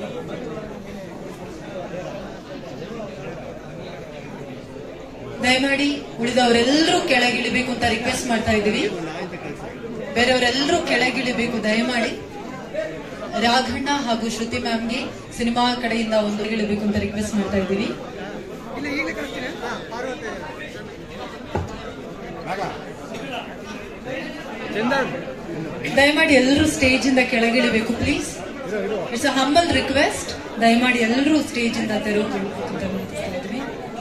ದಯಮಾಡಿ ಉಳಿದವರೆಲ್ಲರೂ ಕೆಳಗಿಳಿಬೇಕು ಅಂತ ರಿಕ್ವೆಸ್ಟ್ ಮಾಡ್ತಾ ಇದ್ದೀವಿ ಬೇರೆಯವರೆಲ್ಲರೂ ಕೆಳಗಿಳಿಬೇಕು ದಯಮಾಡಿ ರಾಘಣ್ಣ ಹಾಗೂ ಶ್ರುತಿ ಮ್ಯಾಮ್ಗೆ ಸಿನಿಮಾ ಕಡೆಯಿಂದ ಒಂದು ಇಳಿಬೇಕು ಅಂತ ರಿಕ್ವೆಸ್ಟ್ ಮಾಡ್ತಾ ಇದ್ದೀವಿ ದಯಮಾಡಿ ಎಲ್ಲರೂ ಸ್ಟೇಜ್ ಇಂದ ಕೆಳಗಿಳಿಬೇಕು please it's a humble request ದಯಮಾಡಿ ಎಲ್ಲರೂ ಸ್ಟೇಜ್ ಇಂದ ತೆರವುಗೊಳ್ಬೇಕು ಅಂತ ವಿನಂತಿಸ್ತಾ ಇದ್ವಿ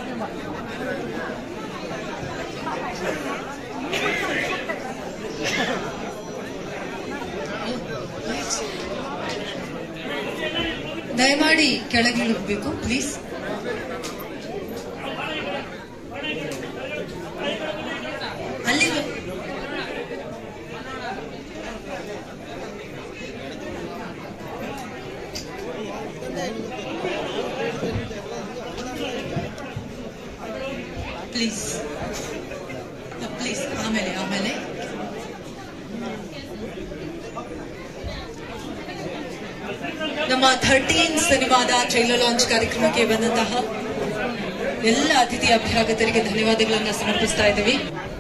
ದಯಮಾಡಿ ಕೆಳಗಿಳಿಬೇಕು ಪ್ಲೀಸ್ ಅಲ್ಲಿ ಪ್ಲೀಸ್ ಪ್ಲೀಸ್ ಆಮೇಲೆ ಆಮೇಲೆ ನಮ್ಮ ಥರ್ಟೀನ್ ಸಿನಿಮಾದ ಟ್ರೈಲರ್ ಲಾಂಚ್ ಕಾರ್ಯಕ್ರಮಕ್ಕೆ ಬಂದಂತಹ ಎಲ್ಲ ಅತಿಥಿ ಅಭ್ಯಾಗತರಿಗೆ ಧನ್ಯವಾದಗಳನ್ನ ಸಮರ್ಪಿಸ್ತಾ ಇದ್ದೀವಿ